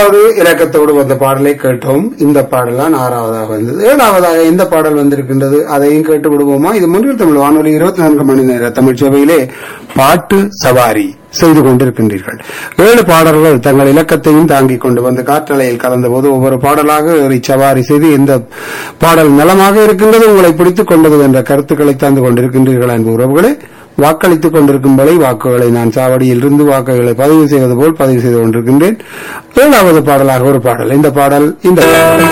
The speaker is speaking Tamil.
ஏழாவது இலக்கத்தோடு வந்த பாடலை கேட்டோம் இந்த பாடல் தான் ஆறாவதாக வந்தது ஏழாவதாக எந்த பாடல் வந்திருக்கின்றது அதையும் கேட்டு விடுவோமா இது முன்னில் தமிழ் வானொலி இருபத்தி நான்கு மணி நேர தமிழ் சேவையிலே பாட்டு சவாரி செய்து கொண்டிருக்கின்றீர்கள் ஏழு பாடல்கள் தங்கள் இலக்கத்தையும் தாங்கிக் கொண்டு வந்து காற்றலையில் கலந்தபோது ஒவ்வொரு பாடலாக ஏறி சவாரி செய்து எந்த பாடல் நலமாக இருக்கின்றது உங்களை பிடித்துக் கொண்டது என்ற கருத்துக்களை தந்து கொண்டிருக்கின்றீர்கள் அன்பு உறவுகளே வாக்களித்துக் கொண்டிருக்கும் வரை வாக்குகளை நான் சாவடியில் இருந்து வாக்குகளை பதிவு செய்வது போல் பதிவு செய்து கொண்டிருக்கின்றேன் ஏழாவது பாடலாக ஒரு பாடல் இந்த பாடல் இந்த பாடல்